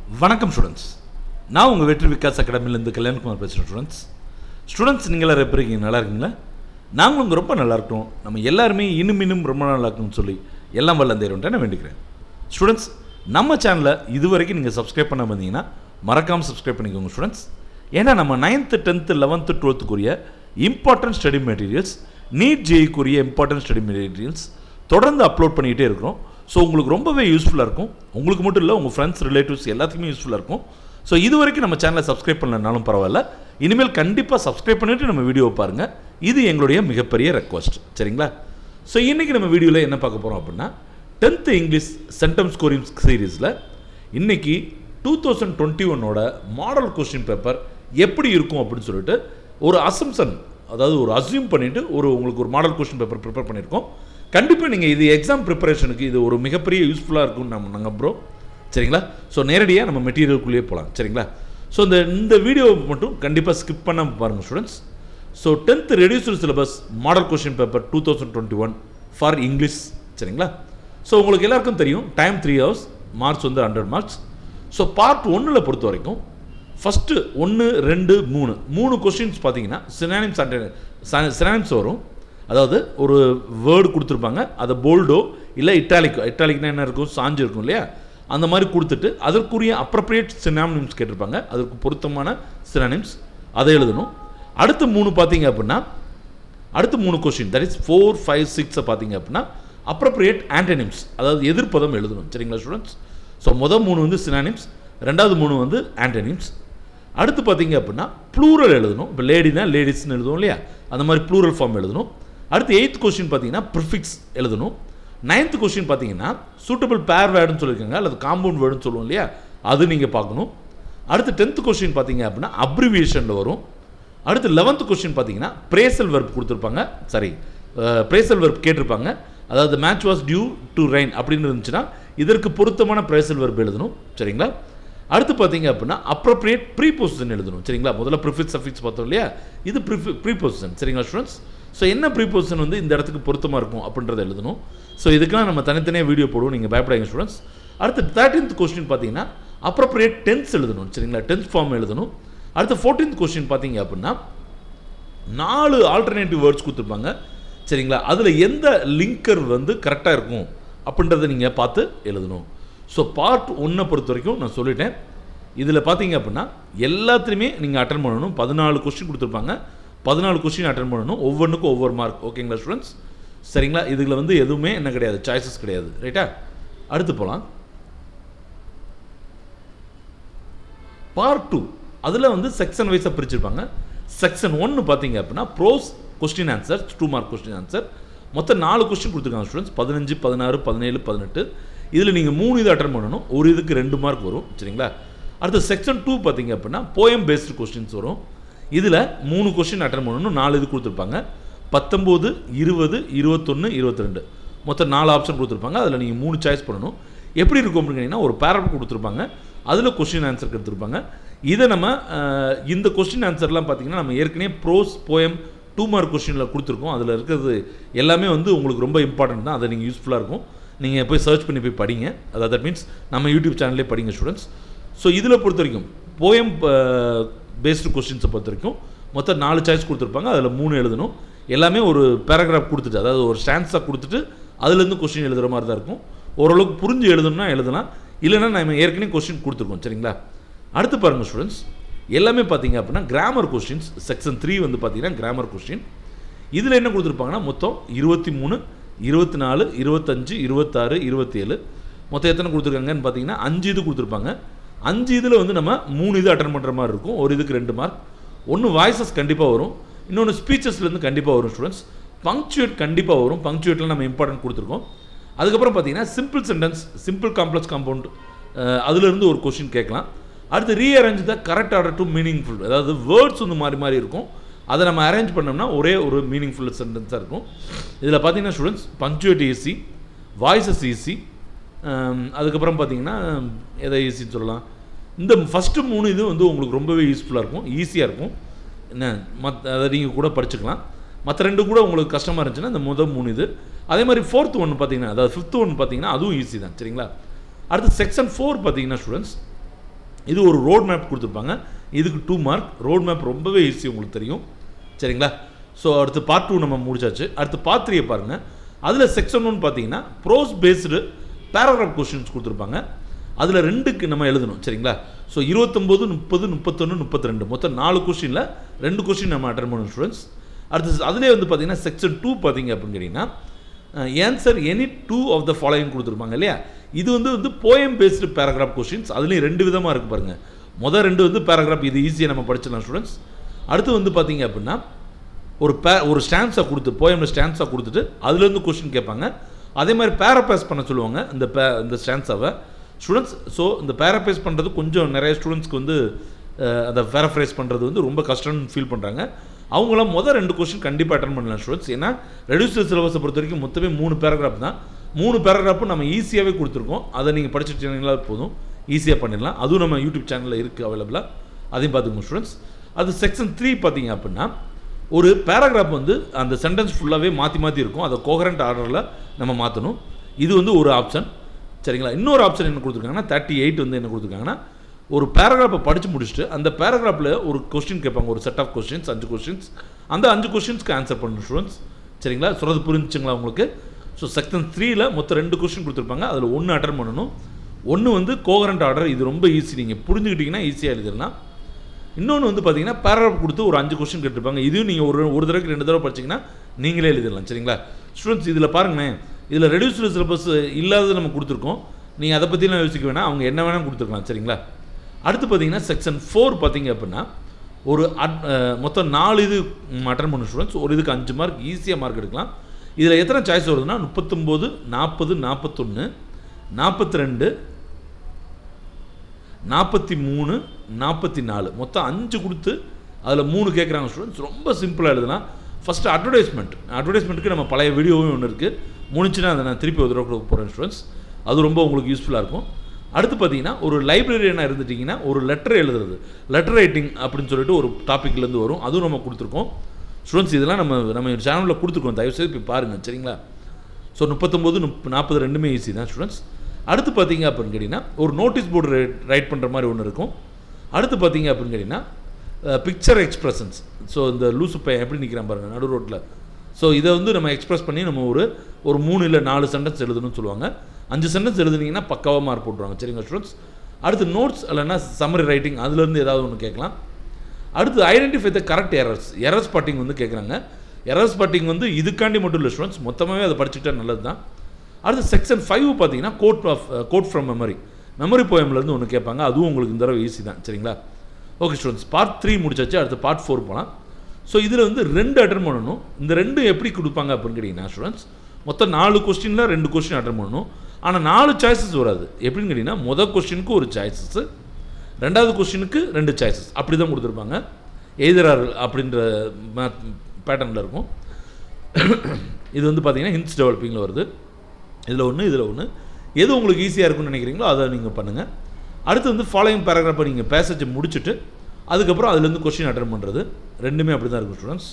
வணக்கம் ஸ்டூடெண்ட்ஸ் நான் உங்கள் வெற்றி விகாஸ் அகாடமிலேருந்து கல்யாண்குமார் பேசுகிறேன் ஸ்டூடெண்ட்ஸ் ஸ்டூடெண்ட்ஸ் நீங்கள் எல்லாரும் எப்படி இருக்கீங்க நல்லா இருக்கீங்களா நாங்களும் இங்கே ரொம்ப நல்லா இருக்கோம் நம்ம எல்லாருமே இன்னும் இன்னும் ரொம்ப நல்லா இருக்கணும்னு சொல்லி எல்லாம் வல்ல தேர்வுன்ட்டு நான் வேண்டிக்கிறேன் ஸ்டூடெண்ட்ஸ் நம்ம சேனலை இது வரைக்கும் நீங்கள் சப்ஸ்கிரைப் பண்ண வந்தீங்கன்னா மறக்காமல் சப்ஸ்கிரைப் பண்ணிக்கோங்க ஸ்டூடெண்ட்ஸ் ஏன்னா நம்ம நைன்த்து டென்த்து லெவன்த்து டுவெல்த்துக்குரிய இம்பார்ட்டன்ட் ஸ்டடி மெட்டீரியல்ஸ் நீட் ஜேஇக்குரிய இம்பார்ட்டன்ட் ஸ்டடி மெட்டீரியல்ஸ் தொடர்ந்து அப்லோட் பண்ணிக்கிட்டே இருக்கிறோம் ஸோ உங்களுக்கு ரொம்பவே யூஸ்ஃபுல்லாக இருக்கும் உங்களுக்கு மட்டும் இல்லை உங்கள் ஃப்ரெண்ட்ஸ் ரிலேட்டிவ்ஸ் எல்லாத்துக்குமே யூஸ்ஃபுல்லாக இருக்கும் ஸோ இது வரைக்கும் நம்ம சேனலை சப்ஸ்கிரைப் பண்ணலனாலும் பரவாயில்ல இனிமேல் கண்டிப்பாக சப்ஸ்கிரைப் பண்ணிவிட்டு நம்ம வீடியோ பாருங்கள் இது எங்களுடைய மிகப்பெரிய ரெக்வஸ்ட் சரிங்களா ஸோ இன்றைக்கி நம்ம வீடியோவில் என்ன பார்க்க போகிறோம் அப்படின்னா டென்த்து இங்கிலீஷ் சென்டம் ஸ்கோரிங் சீரீஸில் இன்னைக்கு டூ தௌசண்ட் டுவெண்ட்டி ஒன்னோட மாடல் கொஸ்டின் பேப்பர் எப்படி இருக்கும் அப்படின்னு சொல்லிட்டு ஒரு அசம்சன் அதாவது ஒரு அசியூம் பண்ணிவிட்டு ஒரு உங்களுக்கு ஒரு மாடல் கொஸ்டின் பேப்பர் ப்ரிப்பேர் பண்ணியிருக்கோம் கண்டிப்பாக நீங்கள் இது எக்ஸாம் ப்ரிப்பரேஷனுக்கு இது ஒரு மிகப்பெரிய யூஸ்ஃபுல்லாக இருக்கும்னு நம்ம நாங்கள் ப்ரோ சரிங்களா ஸோ நேரடியாக நம்ம மெட்டீரியலுக்குள்ளேயே போகலாம் சரிங்களா ஸோ இந்த இந்த வீடியோ மட்டும் கண்டிப்பாக ஸ்கிப் பண்ண பாருங்கள் students so tenth reduced syllabus model question paper two thousand twenty one for English சரிங்களா ஸோ உங்களுக்கு எல்லாருக்கும் தெரியும் டைம் த்ரீ ஹவர்ஸ் மார்க்ஸ் வந்து ஹண்ட்ரட் மார்க்ஸ் ஸோ பார்ட் ஒன்றில் பொறுத்த வரைக்கும் ஃபஸ்ட்டு ஒன்று ரெண்டு மூணு மூணு கொஸ்டின்ஸ் பார்த்தீங்கன்னா சினானிம்ஸ் சினானிம்ஸ் வரும் அதாவது ஒரு வேர்டு கொடுத்துருப்பாங்க அதை போல்டோ இல்லை இட்டாலிக்கோ இட்டாலிக்னா என்ன இருக்கும் சாஞ்சு இருக்கும் இல்லையா அந்த மாதிரி கொடுத்துட்டு அதற்குரிய அப்ரப்ரியேட் சினானிம்ஸ் கேட்டிருப்பாங்க அதற்கு பொருத்தமான சினானிம்ஸ் அதை எழுதணும் அடுத்து மூணு பார்த்தீங்க அப்படின்னா அடுத்து மூணு question that is four five சிக்ஸை பார்த்தீங்க அப்படின்னா அப்ரப்ரியேட் ஆன்டனிம்ஸ் அதாவது எதிர்ப்பதம் எழுதணும் சரிங்களா ஸ்டூடெண்ட்ஸ் ஸோ மொதல் மூணு வந்து சினானிம்ஸ் ரெண்டாவது மூணு வந்து ஆன்டனிம்ஸ் அடுத்து பார்த்தீங்க அப்படின்னா ப்ளூரல் எழுதணும் இப்போ லேடினா லேடிஸ்னு எழுதுவோம் இல்லையா அந்த மாதிரி ப்ளூரல் ஃபார்ம் எழுதணும் அடுத்து எயித் கொஸ்டின் பார்த்தீங்கன்னா ப்ரிஃபிக்ஸ் எழுதணும் நைன்த் கொஸ்டின் பார்த்தீங்கன்னா சூட்டபிள் பேர் வேர்டுன்னு சொல்லியிருக்காங்க அல்லது காம்பவுண்ட் வேர்டுன்னு சொல்லுவோம் இல்லையா அது நீங்கள் பார்க்கணும் அடுத்து டென்த் கொஸ்டின் பார்த்தீங்க அப்படின்னா அப்ரிவியேஷனில் வரும் அடுத்து லெவன்த் கொஸ்டின் பார்த்தீங்கன்னா பிரேசல் வெர்ப் கொடுத்துருப்பாங்க சாரி பிரேசல் வெர்ப் கேட்டிருப்பாங்க அதாவது match was due to rain அப்படின்னு இருந்துச்சுன்னா இதற்கு பொருத்தமான பிரேசல் வெர்ப் எழுதணும் சரிங்களா அடுத்து பார்த்தீங்க அப்படின்னா அப்ரோப்ரியேட் ப்ரீ பொசிஷன் எழுதணும் சரிங்களா முதல்ல ப்ரிஃபிக்ஸ் சஃபிக்ஸ் பார்த்தோம் இல்லையா இது ப்ரிஃபி ப்ரீ பொசிஷன் சரிங்களா ஸ்டூடெண்ட்ஸ் ஸோ என்ன ப்ரீ பொசிஷன் வந்து இந்த இடத்துக்கு பொருத்தமாக இருக்கும் அப்படின்றத எழுதணும் ஸோ இதுக்கெல்லாம் நம்ம தனித்தனியாக வீடியோ போடுவோம் நீங்கள் பயப்படாங்க ஸ்டூடெண்ட்ஸ் அடுத்து தேர்ட்டீன்த் கொஸ்டின் பார்த்தீங்கன்னா அப்ரோப்ரியேட் டென்ஸ் எழுதணும் சரிங்களா டென்த் ஃபார்ம் எழுதணும் அடுத்து ஃபோர்டீன்த் கொஸ்டின் பார்த்தீங்க அப்படின்னா நாலு ஆல்டர்னேட்டிவ் வேர்ட்ஸ் கொடுத்துருப்பாங்க சரிங்களா அதில் எந்த லிங்கர் வந்து கரெக்டாக இருக்கும் அப்படின்றத நீங்கள் பார்த்து எழுதணும் ஸோ பார்ட் ஒன்றை பொறுத்த வரைக்கும் நான் சொல்லிட்டேன் இதில் பார்த்தீங்க அப்படின்னா எல்லாத்துலேயுமே நீங்கள் அட்டன் பண்ணணும் பதினாலு கொஸ்டின் கொடுத்துருப்பாங்க பதினாலு கொஸ்டின் அட்டன் பண்ணணும் ஒவ்வொன்றுக்கும் ஒவ்வொரு மார்க் ஓகேங்களா ஸ்டூடெண்ட்ஸ் சரிங்களா இதில் வந்து எதுவுமே என்ன கிடையாது சாய்ஸஸ் கிடையாது ரைட்டா அடுத்து போகலாம் பார்ட் டூ அதில் வந்து செக்ஷன் வைஸாக பிரிச்சிருப்பாங்க செக்ஷன் ஒன்று பார்த்தீங்க அப்படின்னா prose question answer two mark question answer மொத்தம் நாலு கொஸ்டின் கொடுத்துருக்காங்க ஸ்டூடெண்ட்ஸ் பதினஞ்சு பதினாறு பதினேழு பதினெட்டு இதில் நீங்கள் மூணு இது அட்டன் பண்ணணும் ஒரு இதுக்கு ரெண்டு மார்க் வரும் சரிங்களா அடுத்து செக்ஷன் டூ பார்த்தீங்க அப்படின்னா போயம் பேஸ்டு கொஸ்டின்ஸ் வரும் இதில் மூணு கொஸ்டின் அட்டன் பண்ணணும் நாலு இது கொடுத்துருப்பாங்க பத்தொம்போது இருபது இருபத்தொன்று இருபத்தி ரெண்டு மொத்தம் நாலு ஆப்ஷன் கொடுத்துருப்பாங்க அதில் நீங்கள் மூணு சாய்ஸ் பண்ணணும் எப்படி இருக்கும் அப்படின்னு கேட்டிங்கன்னா ஒரு பேரப் கொடுத்துருப்பாங்க அதில் கொஸ்டின் ஆன்சர் கொடுத்துருப்பாங்க இதை நம்ம இந்த கொஸ்டின் ஆன்சர்லாம் பார்த்தீங்கன்னா நம்ம ஏற்கனவே ப்ரோஸ் போயம் டூ மார்க் கொஸ்டினில் கொடுத்துருக்கோம் அதில் இருக்கிறது எல்லாமே வந்து உங்களுக்கு ரொம்ப இம்பார்ட்டன்ட் தான் அதை நீங்கள் யூஸ்ஃபுல்லாக இருக்கும் நீங்கள் போய் சர்ச் பண்ணி போய் படிங்க அதாவது தட் மீன்ஸ் நம்ம யூடியூப் சேனல்லே படிங்க ஸ்டூடெண்ட்ஸ் ஸோ இதில் பொறுத்த வரைக்கும் போயம் பேஸ்டு கொஸ்டின்ஸை பொறுத்த வரைக்கும் மொத்தம் நாலு சாய்ஸ் கொடுத்துருப்பாங்க அதில் மூணு எழுதணும் எல்லாமே ஒரு பேராகிராஃப் கொடுத்துட்டு அதாவது ஒரு ஸ்டான்ஸாக கொடுத்துட்டு அதுலேருந்து கொஸ்டின் எழுதுகிற மாதிரி தான் இருக்கும் ஓரளவுக்கு புரிஞ்சு எழுதணும்னா எழுதலாம் இல்லைன்னா நம்ம ஏற்கனவே கொஸ்டின் கொடுத்துருக்கோம் சரிங்களா அடுத்து பாருங்கள் ஸ்டூடெண்ட்ஸ் எல்லாமே பார்த்தீங்க அப்படின்னா கிராமர் கொஸ்டின்ஸ் செக்ஷன் த்ரீ வந்து பார்த்தீங்கன்னா கிராமர் கொஸ்டின் இதில் என்ன கொடுத்துருப்பாங்கன்னா மொத்தம் இருபத்தி மூணு இருபத்தி நாலு இருபத்தஞ்சு இருபத்தாறு இருபத்தேழு மொத்தம் எத்தனை கொடுத்துருக்காங்கன்னு பார்த்தீங்கன்னா அஞ்சு இது கொடுத்துருப்பாங்க அஞ்சு இதில் வந்து நம்ம மூணு இது அட்டன் பண்ணுற மாதிரி இருக்கும் ஒரு இதுக்கு ரெண்டு மார்க் ஒன்று வாய்ஸஸ் கண்டிப்பாக வரும் இன்னொன்று ஸ்பீச்சஸ்லேருந்து கண்டிப்பாக வரும் ஸ்டூடெண்ட்ஸ் பங்க்சுவேட் கண்டிப்பாக வரும் பங்க்சுவேட்டில் நம்ம இம்பார்ட்டன்ட் கொடுத்துருக்கோம் அதுக்கப்புறம் பார்த்தீங்கன்னா simple sentence simple complex compound அதுலேருந்து ஒரு கொஷின் கேட்கலாம் அடுத்து rearrange the correct order to meaningful அதாவது வேர்ட்ஸ் வந்து மாறி மாறி இருக்கும் அதை நம்ம அரேஞ்ச் பண்ணோம்னா ஒரே ஒரு மீனிங்ஃபுல் சென்டென்ஸாக இருக்கும் இதில் பார்த்தீங்கன்னா students punctuate easy voices easy அதுக்கப்புறம் பார்த்தீங்கன்னா எதை ஈஸின்னு சொல்லலாம் இந்த ஃபஸ்ட்டு மூணு இது வந்து உங்களுக்கு ரொம்பவே யூஸ்ஃபுல்லாக இருக்கும் ஈஸியாக இருக்கும் என்ன மத் அதை நீங்கள் கூட படிச்சுக்கலாம் மற்ற ரெண்டு கூட உங்களுக்கு கஷ்டமாக இருந்துச்சுன்னா இந்த முதல் மூணு இது அதே மாதிரி ஃபோர்த் ஒன்று பார்த்தீங்கன்னா அதாவது ஃபிஃப்த் ஒன்று பார்த்தீங்கன்னா அதுவும் ஈஸி தான் சரிங்களா அடுத்து செக்ஷன் ஃபோர் பார்த்தீங்கன்னா ஸ்டூடெண்ட்ஸ் இது ஒரு ரோட் மேப் கொடுத்துருப்பாங்க இதுக்கு டூ மார்க் ரோட் மேப் ரொம்பவே ஈஸி உங்களுக்கு தெரியும் சரிங்களா ஸோ அடுத்து பார்ட் டூ நம்ம முடிச்சாச்சு அடுத்து பார்ட் த்ரீயை பாருங்கள் அதில் செக்ஷன் ஒன் பார்த்தீங்கன்னா ப்ரோஸ் பேஸ்டு பேராகிராஃப் கொஸ்டின்ஸ் கொடுத்துருப்பாங்க அதில் ரெண்டுக்கு நம்ம எழுதணும் சரிங்களா ஸோ இருபத்தொம்போது முப்பது முப்பத்தொன்று முப்பத்தி ரெண்டு மொத்தம் நாலு கொஸ்டினில் ரெண்டு கொஸ்டின் நம்ம அட்டன் பண்ணணும் ஸ்டூடெண்ட்ஸ் அடுத்து அதிலே வந்து பார்த்தீங்கன்னா செக்ஷன் டூ பார்த்தீங்க அப்படின்னு கேட்டிங்கன்னா answer any two of the following கொடுத்துருப்பாங்க இல்லையா இது வந்து வந்து போயம் பேஸ்டு பேராகிராஃப் கொஸ்டின்ஸ் அதுலேயும் ரெண்டு விதமாக இருக்குது பாருங்கள் மொதல் ரெண்டு வந்து பேராகிராஃப் இது ஈஸியாக நம்ம படிச்சிடலாம் ஸ்டூடெண்ட்ஸ் அடுத்து வந்து பார்த்தீங்க அப்படின்னா ஒரு பே ஒரு ஸ்டான்ஸை கொடுத்து போயமில் ஸ்டான்ஸாக கொடுத்துட்டு அதுலேருந்து கொஸ்டின் கேட்பாங்க அதே மாதிரி பேரப்பேஸ் பண்ண சொல்லுவாங்க இந்த பே இந்த ஸ்டான்ஸாவை ஸ்டூடெண்ட்ஸ் ஸோ இந்த பேரப்பேஸ் பண்ணுறது கொஞ்சம் நிறைய ஸ்டூடெண்ட்ஸ்க்கு வந்து அஹ், அந்த பேரஃப்ரைஸ் பண்ணுறது வந்து ரொம்ப கஷ்டம்னு ஃபீல் பண்ணுறாங்க அவங்களாம் முதல் ரெண்டு கொஸ்டின் கண்டிப்பாக அட்டன் பண்ணலாம் ஸ்டூடெண்ட்ஸ் ஏன்னா ரெடியூஸ்டு சிலபஸை பொறுத்த வரைக்கும் மொத்தமே மூணு பேராகிராஃப் தான் மூணு பேராகிராஃபும் நம்ம ஈஸியாகவே கொடுத்துருக்கோம் அதை நீங்கள் படிச்சுட்டீங்களா போதும் ஈஸியாக பண்ணிடலாம் அதுவும் நம்ம யூடியூப் சேனலில் இருக்குது அவைலபிளாக அதையும் பார்த்துக்கோங்க ஸ்டூடெண்ட்ஸ் அது செக்ஷன் த்ரீ பார்த்தீங்க அப்படின்னா ஒரு பேராகிராஃப் வந்து அந்த சென்டென்ஸ் ஃபுல்லாகவே மாற்றி மாற்றி இருக்கும் அதை கோகரண்ட் ஆர்டரில் நம்ம மாற்றணும் இது வந்து ஒரு ஆப்ஷன் சரிங்களா இன்னொரு ஆப்ஷன் என்ன கொடுத்துருக்காங்கன்னா தேர்ட்டி எயிட் வந்து என்ன கொடுத்துருக்காங்கன்னா ஒரு பேராகிராஃபை படித்து முடிச்சுட்டு அந்த பேராகிராஃபில் ஒரு கொஸ்டின் கேட்பாங்க ஒரு செட் ஆஃப் கொஸ்டின்ஸ் அஞ்சு கொஸ்டின்ஸ் அந்த அஞ்சு கொஸ்டின்ஸ்க்கு ஆன்சர் பண்ணணும் ஸ்டூடெண்ட்ஸ் சரிங்களா சொல்கிறது புரிஞ்சுங்களா உங்களுக்கு ஸோ செக்ஷன் த்ரீல மொத்தம் ரெண்டு கொஸ்டின் கொடுத்துருப்பாங்க அதில் ஒன்று அட்டன் பண்ணணும் ஒன்று வந்து கோகரண்ட் ஆர்டர் இது ரொம்ப ஈஸி நீங்கள் புரிஞ்சுக்கிட்டிங்கன்னா ஈஸியாக எழுதிடலாம் இன்னொன்று வந்து பார்த்தீங்கன்னா பேராகிராஃப் கொடுத்து ஒரு அஞ்சு கொஸ்டின் கேட்டிருப்பாங்க இதுவும் நீங்கள் ஒரு ஒரு தடவைக்கு ரெண்டு தடவை படிச்சீங்கன்னா நீங்களே எழுதிடலாம் சரிங்களா ஸ்டூடெண்ட்ஸ் இதில் பாருங்களேன் இதில் ரெடியூஸ்டு சிலபஸ் இல்லாதது நம்ம கொடுத்துருக்கோம் நீங்கள் அதை பற்றிலாம் யோசிக்க வேணாம் அவங்க என்ன வேணால் கொடுத்துருக்கலாம் சரிங்களா அடுத்து பார்த்தீங்கன்னா செக்ஷன் ஃபோர் பார்த்தீங்க அப்படின்னா ஒரு அட் அஹ், மொத்தம் நாலு இது அட்டன் பண்ண ஸ்டூடெண்ட்ஸ் ஒரு இதுக்கு அஞ்சு மார்க் ஈஸியாக மார்க் எடுக்கலாம் இதில் எத்தனை சாய்ஸ் வருதுன்னா முப்பத்தொம்போது நாற்பது நாற்பத்தொன்று நாற்பத்தி ரெண்டு நாற்பத்தி மூணு நாற்பத்தி நாலு மொத்தம் அஞ்சு கொடுத்து அதில் மூணு கேட்குறாங்க ஸ்டூடெண்ட்ஸ் ரொம்ப சிம்பிளாக எழுதலாம் ஃபஸ்ட்டு அட்வர்டைஸ்மெண்ட் அட்வர்டைஸ்மெண்ட்டுக்கு நம்ம பழைய வீடியோவும் ஒன்று இருக்குது முடிஞ்சுன்னா அதை நான் திருப்பி ஒரு தடவை கொடுக்க போகிறேன் ஸ்டூடெண்ட்ஸ் அது ரொம்ப உங்களுக்கு யூஸ்ஃபுல்லாக இருக்கும் அடுத்து பார்த்தீங்கன்னா ஒரு லைப்ரரியனாக இருந்துட்டிங்கன்னா ஒரு லெட்டர் எழுதுறது லெட்டர் ரைட்டிங் அப்படின்னு சொல்லிட்டு ஒரு டாப்பிக்லேருந்து வரும் அதுவும் நம்ம கொடுத்துருக்கோம் ஸ்டூடெண்ட்ஸ் இதெல்லாம் நம்ம நம்ம சேனலில் கொடுத்துருக்கோம் தயவுசெய்து போய் பாருங்கள் சரிங்களா ஸோ முப்பத்தொம்போது முப் நாற்பது ரெண்டுமே ஈஸி தான் ஸ்டூடெண்ட்ஸ் அடுத்து பார்த்தீங்க அப்படின்னு கேட்டிங்கன்னா ஒரு நோட்டீஸ் போர்டு ரைட் பண்ணுற மாதிரி ஒன்று இருக்கும் அடுத்து பார்த்தீங்க அப்படின்னு கேட்டிங்கன்னா பிக்சர் எக்ஸ்பிரஷன்ஸ் ஸோ இந்த லூசு பையன் எப்படி நிற்கிறான் பாருங்கள் நடு ரோட்டில் ஸோ இதை வந்து நம்ம எக்ஸ்பிரஸ் பண்ணி நம்ம ஒரு ஒரு மூணு இல்லை நாலு சென்டென்ஸ் எழுதணும்னு சொல்லுவாங்க அஞ்சு சென்டென்ஸ் எழுதுனீங்கன்னா பக்காவாக மார்க் போட்டுருவாங்க சரிங்க ஸ்டூடெண்ட்ஸ் அடுத்து நோட்ஸ் இல்லைன்னா சம்மரி ரைட்டிங் அதுலேருந்து ஏதாவது ஒன்று கேட்கலாம் அடுத்து identify the correct errors error spotting வந்து கேட்குறாங்க எரர் ஸ்பாட்டிங் வந்து இதுக்காண்டி மட்டும் இல்லை ஸ்டூடெண்ட்ஸ் மொத்தமாகவே அதை படிச்சுட்டா நல்லது தான் அடுத்து செக்ஷன் ஃபைவ் பார்த்தீங்கன்னா quote of quote from memory memory போயம்லேருந்து ஒன்று கேட்பாங்க அதுவும் உங்களுக்கு இந்த தடவை ஈஸி தான் சரிங்களா ஓகே ஸ்டூடெண்ட்ஸ் பார்ட் த்ரீ முடிச்சாச்சு அடுத்து பார்ட் ஃபோர் போகலாம் ஸோ இதில் வந்து ரெண்டு அட்டன் பண்ணணும் இந்த ரெண்டு எப்படி கொடுப்பாங்க அப்படின்னு கேட்டிங்கன்னா ஸ்டூடெண்ட்ஸ் மொத்தம் நாலு கொஸ்டினில் ரெண்டு கொஸ்டின் அட்டன் பண்ணணும் ஆனால் நாலு சாய்ஸஸ் வராது எப்படின்னு கேட்டிங்கன்னா மொதல் கொஸ்டினுக்கு ஒரு சாய்ஸஸ் ரெண்டாவது கொஸ்டினுக்கு ரெண்டு சாய்ஸஸ் அப்படி தான் கொடுத்துருப்பாங்க எய்தரார் அப்படின்ற பேட்டர்னில் இருக்கும் இது வந்து பார்த்தீங்கன்னா ஹின்ஸ் டெவலப்பிங்கில் வருது இதில் ஒன்று இதில் ஒன்று எது உங்களுக்கு ஈஸியாக இருக்கும்னு நினைக்கிறீங்களோ அதை நீங்கள் பண்ணுங்கள் அடுத்து வந்து ஃபாலோயிங் பேராகிராஃபை நீங்கள் பேசேஜ் முடிச்சுட்டு அதுக்கப்புறம் அதுலேருந்து கொஸ்டின் அட்டன் பண்ணுறது ரெண்டுமே அப்படி தான் இருக்கும் ஸ்டூடெண்ட்ஸ்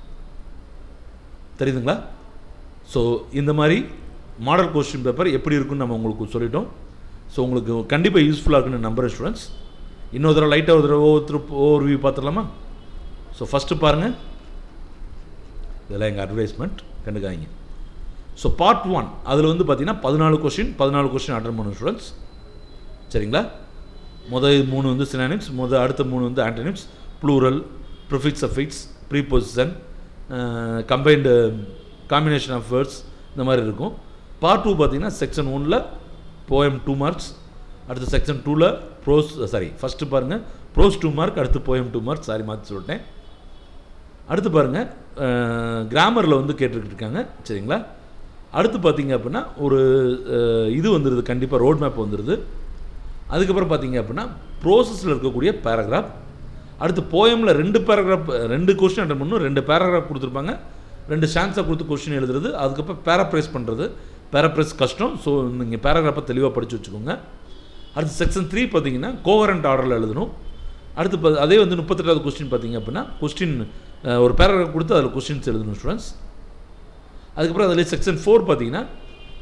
தெரியுதுங்களா ஸோ இந்த மாதிரி மாடல் கொஸ்டின் பேப்பர் எப்படி இருக்குன்னு நம்ம உங்களுக்கு சொல்லிட்டோம் ஸோ உங்களுக்கு கண்டிப்பாக யூஸ்ஃபுல்லாக இருக்குன்னு நம்புகிறேன் ஸ்டூடெண்ட்ஸ் இன்னொரு தடவை லைட்டாக ஒரு தடவை ஒவ்வொருத்தர் ஓவர் வியூ பார்த்துடலாமா ஸோ ஃபஸ்ட்டு பாருங்கள் இதெல்லாம் எங்கள் அட்வர்டைஸ்மெண்ட் கண்டுக்காதீங்க ஸோ பார்ட் ஒன் அதில் வந்து பார்த்தீங்கன்னா பதினாலு கொஸ்டின் பதினாலு கொஸ்டின் அட்டன் பண்ணும் ஸ்டூடெண்ட்ஸ் சரிங்களா முதல் மூணு வந்து சினானிம்ஸ் முதல் அடுத்த மூணு வந்து antonyms plural prefix affix preposition combined combination of words இந்த மாதிரி இருக்கும் பார்ட் டூ பார்த்தீங்கன்னா செக்ஷன் ஒனில் போயம் டூ மார்க்ஸ் அடுத்து செக்ஷன் டூவில் ப்ரோஸ் சாரி ஃபஸ்ட்டு பாருங்கள் ப்ரோஸ் டூ மார்க் அடுத்து போயம் டூ மார்க் சாரி மாற்றி சொல்லிட்டேன் அடுத்து பாருங்கள் கிராமரில் வந்து கேட்டுக்கிட்டு இருக்காங்க சரிங்களா அடுத்து பார்த்தீங்க அப்படின்னா ஒரு அஹ், இது வந்துடுது கண்டிப்பாக ரோட் மேப் வந்துடுது அதுக்கப்புறம் பார்த்தீங்க அப்படின்னா ப்ரோசஸில் இருக்கக்கூடிய பேராகிராஃப் அடுத்து போயமில் ரெண்டு பேராகிராஃப் ரெண்டு கொஸ்டின் அட்டன் பண்ணணும் ரெண்டு பேராகிராஃப் கொடுத்துருப்பாங்க ரெண்டு சான்ஸாக கொடுத்து கொஸ்டின் எழுதுறது அதுக்கப்புறம் பேராப்ரைஸ் பண்ணுறது பேராப்ரைஸ் கஷ்டம் ஸோ நீங்கள் பேராகிராஃபை தெளிவாக படித்து வச்சுக்கோங்க அடுத்து செக்ஷன் த்ரீ பார்த்தீங்கன்னா கோவரண்ட் ஆர்டரில் எழுதணும் அடுத்து ப- அதே வந்து முப்பத்தெட்டாவது கொஸ்டின் பார்த்தீங்க அப்படின்னா கொஸ்டின் ஒரு பேராகிராஃப் கொடுத்து அதில் கொஸ்டின்ஸ் எழுதணும் ஸ்டூடெண்ட்ஸ் அதுக்கப்புறம் அதில் செக்ஷன் ஃபோர் பார்த்தீங்கன்னா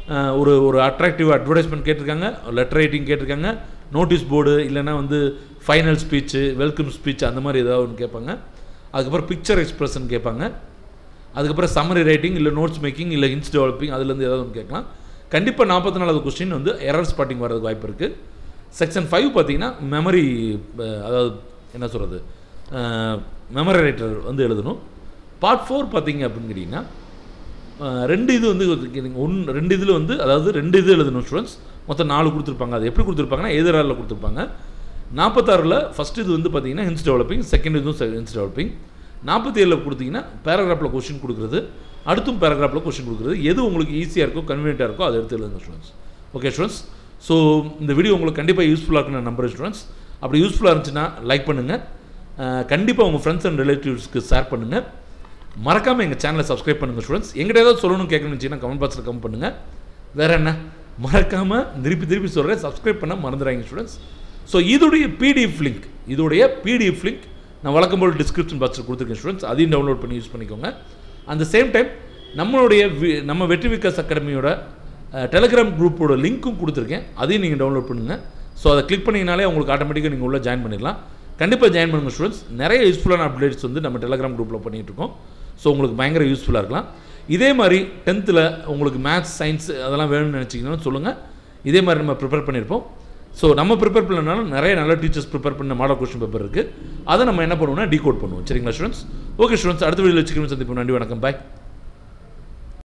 அஹ், ஒரு ஒரு அட்ராக்டிவ் அட்வர்டைஸ்மெண்ட் கேட்டிருக்காங்க லெட்டர் ரைட்டிங் கேட்டிருக்காங்க நோட்டீஸ் போர்டு இல்லைன்னா வந்து ஃபைனல் ஸ்பீச்சு வெல்கம் ஸ்பீச் அந்த மாதிரி ஏதாவது ஒன்று கேட்பாங்க அதுக்கப்புறம் பிக்சர் எக்ஸ்பிரஷன் கேட்பாங்க அதுக்கப்புறம் சம்மரி ரைட்டிங் இல்லை நோட்ஸ் மேக்கிங் இல்லை ஹின்ஸ் டெவலப்பிங் அதுலேருந்து ஏதாவது ஒன்று கேட்கலாம் கண்டிப்பாக நாற்பத்தி நாலாவது கொஸ்டின் வந்து எரர் ஸ்பாட்டிங் வரதுக்கு வாய்ப்பு இருக்குது செக்ஷன் ஃபைவ் பார்த்தீங்கன்னா மெமரி அதாவது என்ன சொல்கிறது மெமரி ரைட்டர் வந்து எழுதணும் பார்ட் ஃபோர் பார்த்தீங்க அப்படின்னு கேட்டிங்கன்னா அஹ், ரெண்டு இது வந்து ஒன் ரெண்டு இதில் வந்து அதாவது ரெண்டு இது எழுதணும் ஸ்டூடெண்ட்ஸ் மொத்தம் நாலு கொடுத்துருப்பாங்க அது எப்படி கொடுத்துருப்பாங்கன்னா எதிராளில் கொடுத்துருப்பாங்க நாற்பத்தாறில் ஃபஸ்ட் இது வந்து பார்த்தீங்கன்னா ஹின்ஸ் டெவலப்பிங் செகண்ட் இதுவும் ஹின்ஸ் டெவலப்பிங் நாற்பத்தி ஏழில் கொடுத்தீங்கன்னா பேராகிராஃபில் கொஸ்டின் கொடுக்குறது அடுத்தும் பேராகிராஃபில் கொஸ்டின் கொடுக்குறது எது உங்களுக்கு ஈஸியாக இருக்கோ கன்வீனியண்ட்டாக இருக்கோ அதை எடுத்து எழுதுங்க ஸ்டூடெண்ட்ஸ் ஓகே ஸ்டூடெண்ட்ஸ் ஸோ இந்த வீடியோ உங்களுக்கு கண்டிப்பாக யூஸ்ஃபுல்லாக இருக்குன்னு நான் நம்புறேன் ஸ்டூடெண்ட்ஸ் அப்படி யூஸ்ஃபுல்லாக இருந்துச்சுன்னா லைக் பண்ணுங்கள் கண்டிப்பாக உங்கள் ஃப்ரெண்ட்ஸ் அண்ட் ரிலேட்டிவ்ஸ்க்கு ஷேர் பண்ணுங்கள் மறக்காமல் எங்கள் சேனலை சப்ஸ்கிரைப் பண்ணுங்கள் ஸ்டூடெண்ட்ஸ் எங்கிட்ட ஏதாவது சொல்லணும்னு கேட்கணும்னு வச்சிங்கன்னா கமெண்ட் பாக்ஸில் கமெண்ட் பண்ணுங்கள் வேறு என்ன மறக்காமல் திருப்பி திருப்பி சொல்கிறேன் சப்ஸ்கிரைப் பண்ண மறந்துடாங்க ஸ்டூடெண்ட்ஸ் ஸோ இதோடைய பிடிஎஃப் லிங்க் இதோடைய பிடிஎஃப் லிங்க் நான் வழக்கம் போல் டிஸ்கிரிப்ஷன் பாக்ஸில் கொடுத்துருக்கேன் ஸ்டூடெண்ட்ஸ் அதையும் டவுன்லோட் பண்ணி யூஸ் பண்ணிக்கோங்க அந்த சேம் டைம் நம்மளுடைய வி- நம்ம வெற்றி விகாஸ் அகாடமியோட டெலிகிராம் குரூப்போட லிங்க்கும் கொடுத்துருக்கேன் அதையும் நீங்கள் டவுன்லோட் பண்ணுங்கள் ஸோ அதை கிளிக் பண்ணிங்கனாலே உங்களுக்கு ஆட்டோமேட்டிக்காக நீங்கள் உள்ள ஜாயின் பண்ணிடலாம் கண்டிப்பாக ஜாயின் பண்ணுங்கள் ஸ்டூடெண்ட்ஸ் நிறைய யூஸ்ஃபுல்லான அப்டேட்ஸ் வந்து நம்ம டெலிகிராம் குரூப்பில் பண்ணிகிட்டு இருக்கோம் ஸோ உங்களுக்கு பயங்கர யூஸ்ஃபுல்லாக இருக்கலாம் இதே மாதிரி டென்த்தில் உங்களுக்கு மேத்ஸ் சயின்ஸ் அதெல்லாம் வேணும்னு நினச்சிங்கன்னா சொல்லுங்கள் இதே மாதிரி நம்ம ப்ரிப்பேர் பண்ணியிருப்போம் ஸோ நம்ம ப்ரிப்பேர் பண்ணனாலும் நிறைய நல்ல டீச்சர்ஸ் ப்ரிப்பேர் பண்ண மாடல் கொஸ்டின் பேப்பர் இருக்குது அதை நம்ம என்ன பண்ணுவோம்னா டீகோட் பண்ணுவோம் சரிங்களா ஸ்டூடெண்ட்ஸ் ஓகே ஸ்டூடெண்ட்ஸ் அடுத்த வீடியோவில் வச்சுக்கணும் சந்திப்போம் நன்றி வணக்கம் பாய்